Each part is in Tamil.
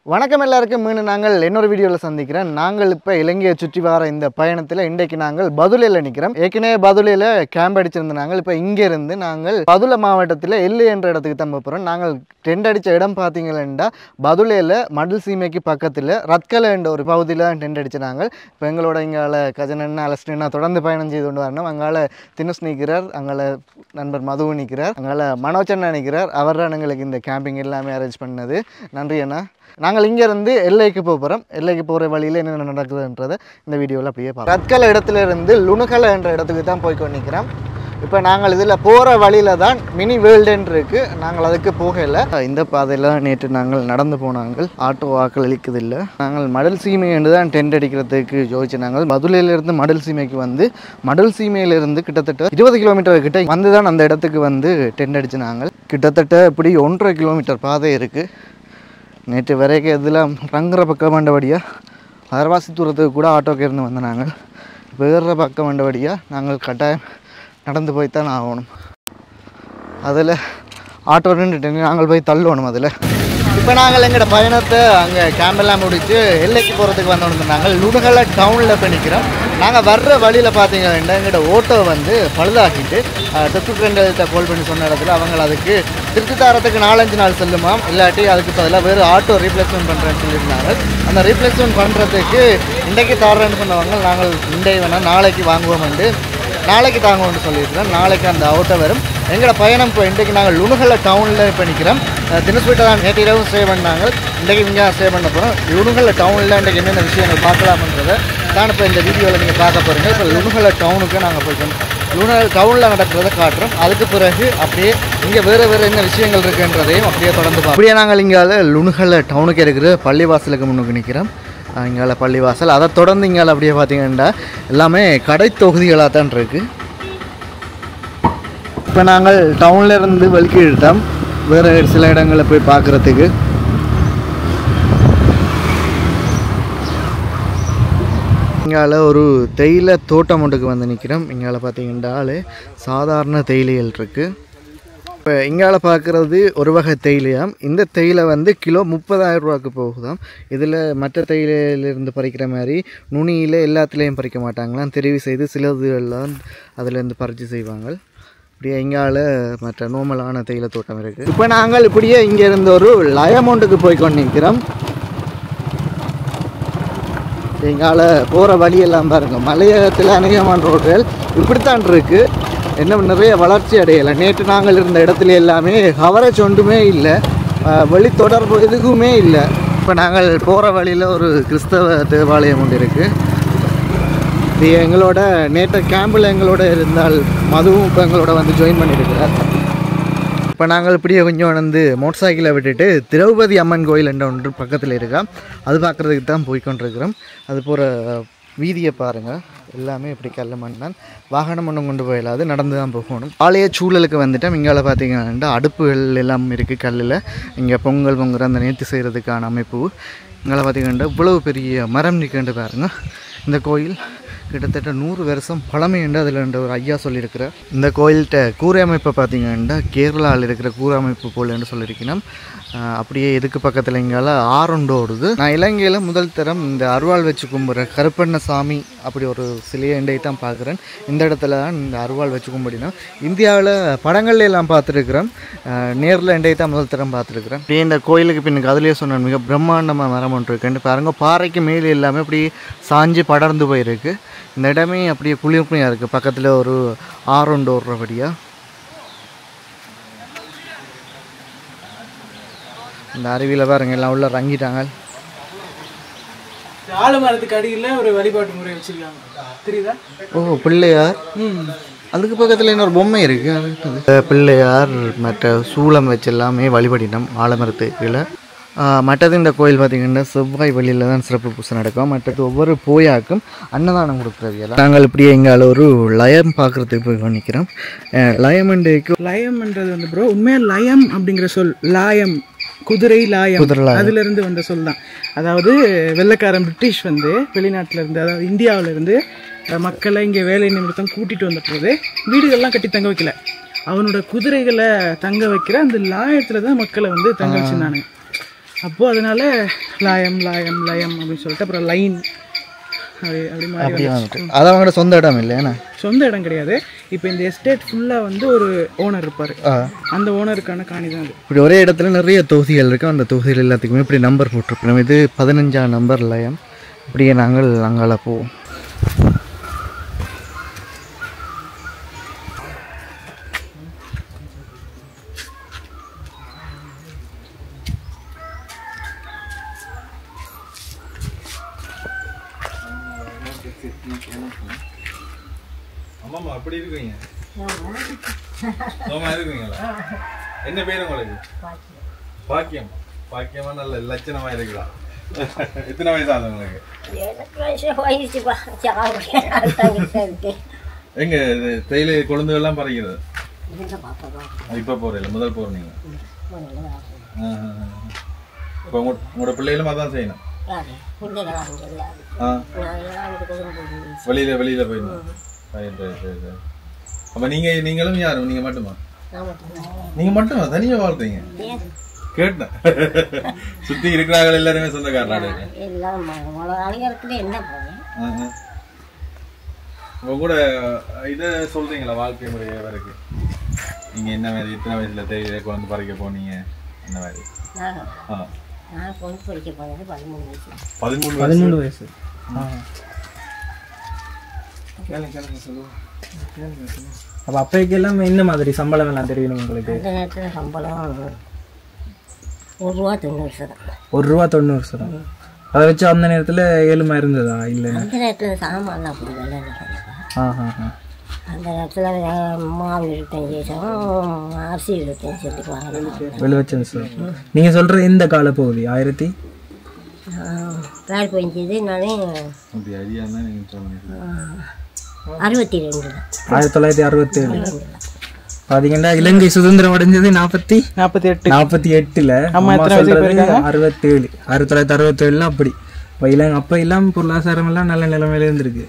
வணக்கம் எல்லாருக்கும் மீண்டும் நாங்கள் இன்னொரு வீடியோவில் சந்திக்கிறேன் நாங்கள் இப்போ இலங்கையை சுற்றி வர இந்த பயணத்தில் இன்றைக்கு நாங்கள் பதுளையில் நிற்கிறோம் ஏற்கனவே பதுளையில் கேம்ப் அடிச்சிருந்த நாங்கள் இப்போ இங்கே இருந்து நாங்கள் பதுளை மாவட்டத்தில் எல்லு என்ற இடத்துக்கு தான் போகிறோம் நாங்கள் டென்ட் அடித்த இடம் பார்த்தீங்கன்னா பதுளையில் மடல் சீமைக்கு பக்கத்தில் ரத்கலை என்ற ஒரு பகுதியில் தான் டென்ட் அடிச்சு நாங்கள் இப்போ எங்களோட இங்கால கஜனன்னா அலஸ்டினா தொடர்ந்து பயணம் செய்து கொண்டு வரணும் அங்கால தினுஸ் நிற்கிறார் அங்கால நண்பர் மதுவு நிற்கிறார் அங்கால மனோஜண்ணா நிற்கிறார் அவர் தான் எங்களுக்கு இந்த கேம்பிங் எல்லாமே அரேஞ்ச் பண்ணது நன்றி அண்ணா நாங்கள் இங்கேருந்து எல்லைக்கு போக போகிறோம் எல்லைக்கு போகிற வழியில் என்னென்ன நடக்குதுன்றதை இந்த வீடியோவில் அப்படியே பார்க்கலாம் ரத்கலை இடத்துல இருந்து லுணுகலை என்ற இடத்துக்கு தான் போய் கொண்டிருக்கிறோம் இப்போ நாங்கள் இதில் போகிற வழியில் தான் மினி வேர்ல்டுன்னு இருக்குது நாங்கள் அதுக்கு போகலை இந்த பாதையில் தான் நேற்று நாங்கள் நடந்து போனாங்கள் ஆட்டோ வாக்கள் அளிக்கதில்லை நாங்கள் மடல் சீமை என்று தான் டென்ட் அடிக்கிறதுக்கு யோசிச்சு நாங்கள் மதுரையிலிருந்து மடல் சீமைக்கு வந்து மடல் சீமையிலிருந்து கிட்டத்தட்ட இருபது கிலோமீட்டர் கிட்ட வந்து தான் அந்த இடத்துக்கு வந்து டென்ட் அடிச்சு நாங்கள் கிட்டத்தட்ட இப்படி ஒன்றரை கிலோமீட்டர் பாதை இருக்குது நேற்று வரைக்கும் இதெல்லாம் ரங்குற பக்கம் வந்தபடியாக அரைவாசி தூரத்துக்கு கூட ஆட்டோக்கு இருந்து வந்த நாங்கள் இப்போ ஏறுற பக்கம் வந்தபடியாக நாங்கள் கட்டாயம் நடந்து போய் தான் ஆகணும் அதில் ஆட்டோ நின்றுட்டு நாங்கள் போய் தள்ளணும் அதில் இப்போ நாங்கள் எங்களோட பயணத்தை அங்கே கேம்பெல்லாம் முடித்து எல்லைக்கு போகிறதுக்கு வந்தோம் நாங்கள் லுடுகலை டவுனில் போய் நிற்கிறோம் நாங்கள் வர்ற வழியில் பார்த்தீங்கன்னா எங்களோட ஓட்டோ வந்து பழுதாக்கிட்டு டெத்துக்கண்டல்கிட்ட கால் பண்ணி சொன்ன இடத்துல அவங்க அதுக்கு திருச்சி தாரத்துக்கு நாலஞ்சு நாள் செல்லுமாம் இல்லாட்டி அதுக்கு பதிலாக வேறு ஆட்டோ ரீப்ளேஸ்மெண்ட் பண்ணுறேன்னு சொல்லியிருந்தாங்க அந்த ரீப்ளேஸ்மெண்ட் பண்ணுறதுக்கு இன்றைக்கு தரேன்னு சொன்னவங்க நாங்கள் இன்றைய வேணால் நாளைக்கு வாங்குவோம்ண்டு நாளைக்கு தாங்குவோம்னு சொல்லியிருக்கிறோம் நாளைக்கு அந்த ஆட்டோ வரும் எங்களோட பயணம் இப்போ இன்றைக்கு நாங்கள் லுணுகலை டவுனில் இப்போ நிற்கிறோம் தினசுவீட்டை தான் நேற்று இரவும் ஸ்டே பண்ணாங்க இன்றைக்கு இங்கே ஸ்டே பண்ண போகிறோம் லுணுகலை டவுனில் இன்றைக்கு என்னென்ன விஷயங்கள் பார்க்கலாம்ன்றதை தான் இப்போ இந்த வீடியோவில் நீங்கள் பார்க்க போகிறீங்க இப்போ லுணுகலை டவுனுக்கு நாங்கள் போய்க்கணும் லுணுகல் டவுனில் நடக்கிறத காட்டுறோம் அதுக்கு பிறகு அப்படியே இங்கே வேறு வேறு என்ன விஷயங்கள் இருக்குன்றதையும் அப்படியே தொடர்ந்து பார்ப்போம் அப்படியே நாங்கள் இங்கே லுணுகலை டவுனுக்கு இருக்கிற பள்ளிவாசலுக்கு முன்னுக்கு நிற்கிறோம் இங்கால பள்ளிவாசல் அதை தொடர்ந்து இங்கால அப்படியே பார்த்தீங்கன்னா எல்லாமே கடை தொகுதிகளாக தான் இருக்குது இப்போ நாங்கள் டவுன்ல இருந்து வெளிக்கிட்டோம் வேறு சில இடங்களில் போய் பார்க்குறதுக்கு இங்கால ஒரு தேயிலை தோட்டம் ஒன்றுக்கு வந்து நிற்கிறோம் இங்கால பார்த்தீங்கன்னாலே சாதாரண தேயிலைகள் இருக்குது இப்போ இங்கால பார்க்குறது ஒரு வகை தேயிலையாம் இந்த தேயிலை வந்து கிலோ முப்பதாயிரம் ரூபாய்க்கு போகுதாம் இதில் மற்ற தேயிலையிலேருந்து பறிக்கிற மாதிரி நுனியில் எல்லாத்துலேயும் பறிக்க மாட்டாங்களாம் தெரிவு செய்து சிலதுகள்லாம் அதிலேருந்து பறித்து செய்வாங்க இப்படியே இங்கால மற்ற நோமலான தேயிலை தோட்டம் இருக்குது இப்போ நாங்கள் இப்படியே இங்கே இருந்த ஒரு லயமௌண்ட்டுக்கு போய் கொண்டு நிற்கிறோம் எங்கால போகிற வழியெல்லாம் பாருங்க மலையகத்தில் அநேகமான ரோடுகள் இப்படித்தான் இருக்குது என்ன நிறைய வளர்ச்சி அடையலை நேற்று நாங்கள் இருந்த இடத்துல எல்லாமே கவரேஜ் ஒன்றுமே இல்லை அஹ் வெளி தொடர்பு எதுக்குமே இல்லை இப்போ நாங்கள் போகிற வழியில் ஒரு கிறிஸ்தவ தேவாலயம் ஒன்று இருக்குது இது எங்களோட நேற்று கேம்பில் எங்களோட இருந்தால் மதுவும் இப்போ எங்களோட வந்து ஜாயின் பண்ணியிருக்கிறார் இப்போ நாங்கள் இப்படியே கொஞ்சம் வந்து மோட்டர் சைக்கிளை விட்டுட்டு திரௌபதி அம்மன் கோயில் என்ற ஒன்று பக்கத்தில் இருக்கா அது பார்க்குறதுக்கு தான் போய்க்கொண்டிருக்கிறோம் அது போகிற வீதியை பாருங்கள் எல்லாமே இப்படி கல்ல மண் தான் வாகனம் ஒன்றும் கொண்டு போயிடாது நடந்து தான் போகணும் ஆலய சூழலுக்கு வந்துட்டோம் இங்கால பார்த்தீங்கன்னா அடுப்புகள் எல்லாம் இருக்குது கல்லில் இங்கே பொங்கல் பொங்குற அந்த நேர்த்தி செய்கிறதுக்கான அமைப்பு இங்கே பார்த்தீங்கன்னா இவ்வளவு பெரிய மரம் நிற்கின்ற பாருங்க இந்த கோயில் கிட்டத்தட்ட நூறு வருஷம் பழமை என்று அதில் ஒரு ஐயா சொல்லியிருக்கிறார் இந்த கோயில்கிட்ட கூரை அமைப்பை பார்த்தீங்கன்னா கேரளாவில் இருக்கிற கூரை அமைப்பு போல் என்று சொல்லியிருக்கணும் ஆஹ் அப்படியே இதுக்கு பக்கத்தில் இங்கால ஆறுண்டு ஓடுது நான் இலங்கையில் முதல் தரம் இந்த அருவாள் வச்சு கும்பிட்ற கருப்பண்ணசாமி அப்படி ஒரு சிலையை இன்றைய தான் பார்க்குறேன் இந்த இடத்துல தான் இந்த அருவாள் வச்சு கும்பிடினா இந்தியாவில் படங்கள்ல எல்லாம் பார்த்துருக்குறேன் நேரில் இன்றைய தான் முதல் தரம் பார்த்துருக்குறேன் அப்படியே இந்த கோயிலுக்கு பின்னுக்கு அதுலேயே சொன்னேன் மிக பிரம்மாண்டமாக மரம் ஒன்று இருக்குன்னு பாருங்க பாறைக்கு மேலே எல்லாமே அப்படி சாஞ்சு படர்ந்து போயிருக்கு இந்த இடமே அப்படியே குளிர்மையாக இருக்குது பக்கத்தில் ஒரு ஆறுண்டு ஓடுறபடியாக இந்த அருவியில் பாருங்க எல்லாம் உள்ள இறங்கிட்டாங்க ஆலமரத்துக்கு அடியில் ஒரு வழிபாட்டு முறை வச்சிருக்காங்க தெரியுதா ஓ பிள்ளையார் ம் அதுக்கு பக்கத்தில் இன்னொரு பொம்மை இருக்கு அது என்னது? பிள்ளையார் மற்ற சூளம் வச்சு எல்லாமே வழிபடினோம் ஆலமரத்து கீழே ஆஹ் மற்றது இந்த கோயில் பார்த்திங்கன்னா செவ்வாய் வழியில் தான் சிறப்பு பூசை நடக்கும் மற்றது ஒவ்வொரு போயாக்கும் அன்னதானம் கொடுக்குறது நாங்கள் இப்படியே எங்கால ஒரு லயம் பார்க்குறதுக்கு போய் நிற்கிறோம் லயம் இன்றைக்கு லயம்ன்றது வந்து ப்ரோ உண்மையா லயம் அப்படிங்கிற சொல் லாயம் குதிரை லாயம் குதிரை லாயம். அதுல இருந்து வந்த சொல் தான் அதாவது வெள்ளைக்காரன் பிரிட்டிஷ் வந்து வெளிநாட்டுல இருந்து அதாவது இந்தியாவுல இருந்து அஹ், மக்களை இங்க வேலை நிமித்தம் கூட்டிட்டு வந்த போது வீடுகள்லாம் கட்டி தங்க வைக்கல அவனோட குதிரைகளை தங்க வைக்கிற அந்த லாயத்துல தான் மக்களை வந்து தங்க வச்சிருந்தானுங்க அப்போ அதனால லாயம் லாயம் லயம் அப்படின்னு சொல்லிட்டு அப்புறம் லைன் அப்படி அப்படி மாறி அப்படியே வந்துச்சு. வந்துட்டு அது அவங்களோட சொந்த இடம் இல்லையாண்ணா சொந்த இடம் கிடையாது இப்போ இந்த எஸ்டேட் ஃபுல்லாக வந்து ஒரு ஓனர் இருப்பார் ஆ அந்த ஓனருக்கான காணி தான் அது இப்படி ஒரே இடத்துல நிறைய தொகுதிகள் இருக்கு அந்த தொகுதிகள் எல்லாத்துக்குமே இப்படி நம்பர் போட்டிருக்கிறோம் இது பதினஞ்சாம் நம்பர் லயம் இப்படியே நாங்கள் அங்கால போவோம் ஆமாம்மா அப்படி இருக்கீங்க சும்மா இருக்கீங்களா என்ன பேர் உங்களுக்கு பாக்கியம் பாக்கியமா நல்ல லட்சணமா இருக்கலாம் எத்தனை வயசு ஆகுது உங்களுக்கு எனக்கு வயசு வயசுப்பா சாப்பிட்டு எங்க இது தேயிலை கொழுந்து எல்லாம் பறிக்கிறது இந்த பாப்பா அது இப்ப போறீங்க முதல் போறீங்க இப்போ உங்க உங்களோட பிள்ளைகளும் அதான் செய்யணும் யாரு பிள்ளைகளாம் அங்கே இல்லை ஆ நாங்களாம் அங்கே குடும்பம் வெளியில வெளியில போயிடணும் ரைட் ரைட் ரைட் ரைட். அப்ப நீங்க நீங்களும் யாரும் நீங்க மட்டுமா நான் மட்டும் நீங்க மட்டுமா தனியா வாழ்றீங்க ஏன் கேட்டேன் சுத்தி இருக்கிறாங்க எல்லாருமே சொந்தக்காரனாடு எல்லாம் அவ்வளோ அழகத்துல என்ன போனேன் உங்க கூட இதை சொல்றீங்களா வாழ்க்கை முறையை வரைக்கும் நீங்க என்ன மாதிரி இத்தனை வயசுல தேயிலை குழந்தை பறிக்க போனீங்க என்ன மாதிரி நான் ஆ நான் கொண்டு படிக்க போனது பதிமூணு வயசு பதிமூணு வயசு பதிமூணு வயசு அப்போ அப்போக்கெல்லாம் என்ன மாதிரி சம்பளம் எல்லாம் தெரியும் உங்களுக்கு அந்த நேரத்தில் சம்பளம் ஒரு ரூபா தொண்ணூறு சதம் ஒரு ரூபா தொண்ணூறு சதம் அதை வச்சு அந்த நேரத்தில் ஏழுமா இருந்ததா இல்லை அந்த நேரத்தில் சாமான்லாம் அப்படி விலை கிடையாது ஆ ஆ ஆ அந்த நேரத்தில் மாவு இருபத்தஞ்சி சதம் அரிசி இருபத்தஞ்சி சதத்துக்கு வாங்கினேன் விளைவிச்சது சார் நீங்கள் சொல்கிற இந்த காலப்பகுதி ஆயிரத்தி வேலை பெஞ்சது நான் அப்படி ஐடியா தான் நீங்க சொல்லுங்க அறுபத்தி ரெண்டில் ஆயிரத்தி தொள்ளாயிரத்தி அறுபத்தி ஏழு பார்த்தீங்கன்னா இலங்கை சுதந்திரம் அடைஞ்சது நாற்பத்தி நாற்பத்தி எட்டு நாற்பத்தி எட்டுல அம்மா சொல்றது அறுபத்தி ஏழு ஆயிரத்தி தொள்ளாயிரத்தி அறுபத்தி ஏழுல அப்படி இப்போ இளம் அப்போ இல்லாம பொருளாதாரம் எல்லாம் நல்ல நிலைமையில இருந்திருக்கு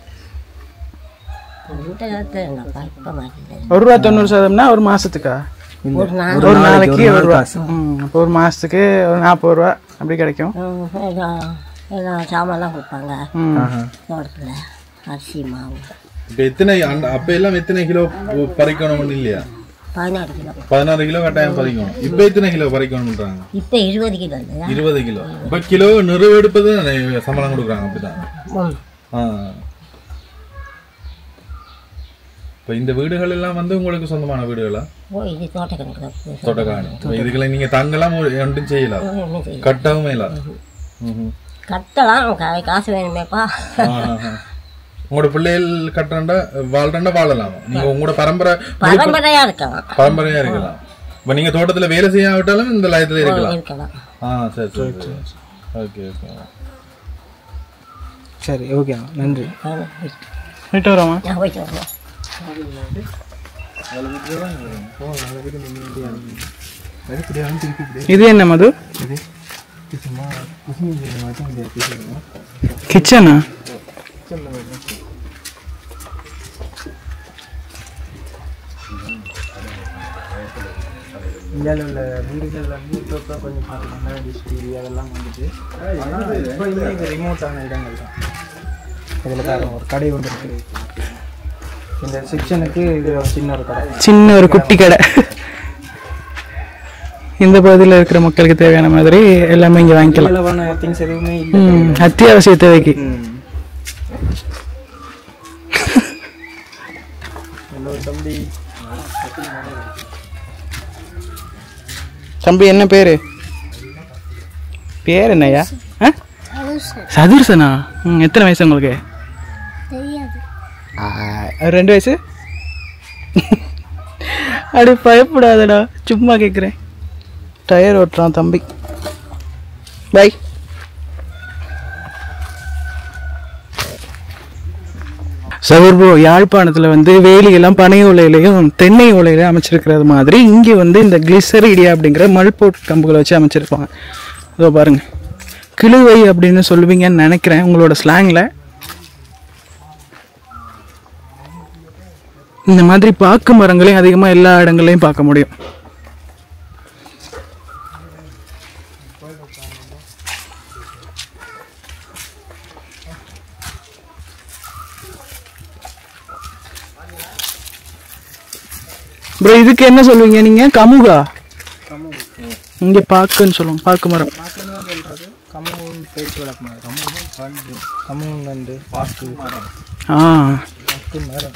அந்த நேரத்தில் நான் பார்க்க மாட்டேன் ஒரு ரூபா தொண்ணூறு சதம்னா ஒரு மாசத்துக்கா ஒரு நாள் ஒரு நாளைக்கு ஒரு ஒரு ரூபா காசு. ம் அப்போ ஒரு மாசத்துக்கு ஒரு நாற்பது ரூபா அப்படி கிடைக்கும் எல்லாம் எல்லாம் சாமான்லாம் கொடுப்பாங்க ம் ஆஹா. தோட்டத்தில் அரிசி மாவு இப்ப எத்தனை அந்த அப்ப எல்லாம் எத்தனை கிலோ பறிக்கணும்னு இல்லையா பதினாறு கிலோ பதினாறு கிலோ கட்டாயம் பறிக்கணும் இப்ப எத்தனை கிலோ பறிக்கணும்ன்றாங்க இப்போ இருபது கிலோ இல்லையா இருபது கிலோ இப்ப கிலோ நிறைவெடுப்பது சம்பளம் கொடுக்குறாங்க அப்படிதான் ம். ஆ. இப்ப இந்த வீடுகள் எல்லாம் வந்து உங்களுக்கு சொந்தமான வீடுகளா ஓ இது தோட்டக்கணக்கு தோட்டக்காணி இப்ப இதுகளை நீங்க தங்கலாம் ஒரு- ஒன்றும் செய்யலாம் என்ன செய்யும் கட்டவும் இல்ல ம்ஹும். கட்டலாம் கா- காசு வேணுமேப்பா ஆ, ஆ, ஆ. உங்களோட பிள்ளைகள் கட்டுறண்டா வாழ்றண்டா வாழலாம் நீங்க உங்களோட பரம்பரை பரம்பரையாக இருக்கலாம் பரம்பரையா இருக்கலாம் இப்ப நீங்க தோட்டத்துல வேலை செய்யாவிட்டாலும் இந்த லயத்துல இருக்கலாம் இருக்கலாம் ஆ சரி சரி சரி ஓகே ஓகே சரி ஓகே நன்றி போயிட்டு வரோமா நான் போயிட்டு வரேன் இது என்ன மது கிச்சனா இந்தியாவில் உள்ள வீடுகள் வந்து இப்போ கொஞ்சம் பார்த்தீங்கன்னா டிஷ் டிவி அதெல்லாம் வந்துட்டு ஆனால் இப்போ இது ரிமோட்டான இடங்கள் தான் இதில் பாருங்க ஒரு கடை ஒன்று இருக்குது இந்த செக்ஷனுக்கு இது ஒரு சின்ன ஒரு கடை சின்ன ஒரு குட்டி கடை இந்த பகுதியில் இருக்கிற மக்களுக்கு தேவையான மாதிரி எல்லாமே இங்கே வாங்கிக்கலாம் அளவான திங்ஸ் எதுவுமே இல்லை ம், அத்தியாவசிய தேவைக்கு இன்னொரு தம்பி தம்பி என்ன பேரு பேர் என்னய்யா ஆ? சதுர்சனா ம், எத்தனை வயசு உங்களுக்கு ஆ, ஒரு ரெண்டு வயசு அடி பயப்படாதடா சும்மா கேட்குறேன் டயர் ஓட்டுறான் தம்பி பை சகோர்போ யாழ்ப்பாணத்தில் வந்து வேலியெல்லாம் பனை ஓலையிலையும் தென்னை ஓலையிலையும் அமைச்சிருக்கிறது மாதிரி இங்கே வந்து இந்த கிளிசரிடியா அப்படிங்கிற மல்போட் கம்புகளை வச்சு அமைச்சிருப்பாங்க அதோ பாருங்க கிழுவை அப்படின்னு சொல்லுவீங்கன்னு நினைக்கிறேன் உங்களோட ஸ்லாங்கில் இந்த மாதிரி பாக்கு மரங்களையும் அதிகமாக எல்லா இடங்கள்லையும் பார்க்க முடியும் ப்ரோ இதுக்கு என்ன சொல்லுவீங்க நீங்க கமுகா இங்க பாக்குன்னு சொல்லுவோம் பாக்கு மரம் பார்க்கணும் சொல்கிறது கம்மூன் பேச்சு வழக்கமாக கம்மூன் கண்டு கம்மூன் கண்டு பாக்கு ஆ பாக்கு மரம்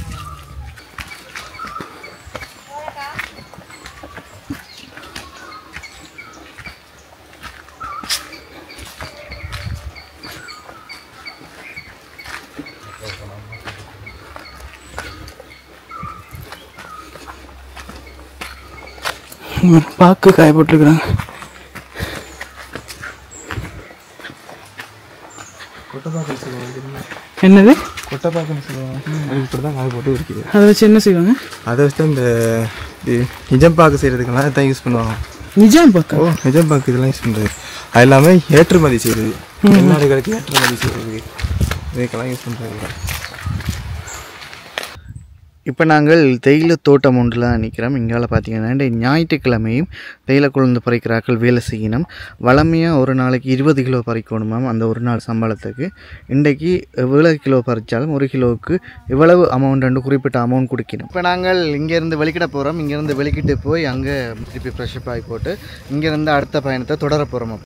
ம், பாக்கு காய போட்டுருக்குறாங்க கொட்டைப்பாக்கு சொல்லுவாங்க என்னது கொட்டைப்பாக்குன்னு சொல்லுவாங்க அது இப்படி தான் காய் போட்டு இருக்குது அதை வச்சு என்ன செய்வாங்க அதை வச்சு இந்த இது நிஜம் பாக்கு செய்கிறதுக்கெல்லாம் இதான் யூஸ் பண்ணுவாங்க நிஜம் பாக்கா ஓ நிஜம் பாக்கு இதெல்லாம் யூஸ் பண்ணுறது அது எல்லாமே ஏற்றுமதி செய்கிறது வெளிநாடுகளுக்கு ஏற்றுமதி செய்கிறது இதுக்கெல்லாம் யூஸ் பண்ணுறாங்க இப்போ நாங்கள் தேயிலை தோட்டம் ஒன்றில் நிற்கிறோம் இங்கால பார்த்தீங்கன்னா இந்த ஞாயிற்றுக்கிழமையும் தேயிலை குழந்து பறிக்கிறார்கள் வேலை செய்யணும் வளமையாக ஒரு நாளைக்கு இருபது கிலோ பறிக்கணுமாம் அந்த ஒரு நாள் சம்பளத்துக்கு இன்றைக்கு எவ்வளவு கிலோ பறித்தாலும் ஒரு கிலோவுக்கு இவ்வளவு அமௌண்ட் குறிப்பிட்ட அமௌண்ட் கொடுக்கணும் இப்போ நாங்கள் இங்கேருந்து வெளிக்கிட போகிறோம் இங்கேருந்து வெளிக்கிட்டு போய் அங்கே திருப்பி ஃப்ரெஷ்அப் ஆகி போட்டு இங்கேருந்து அடுத்த பயணத்தை தொடர போகிறோம்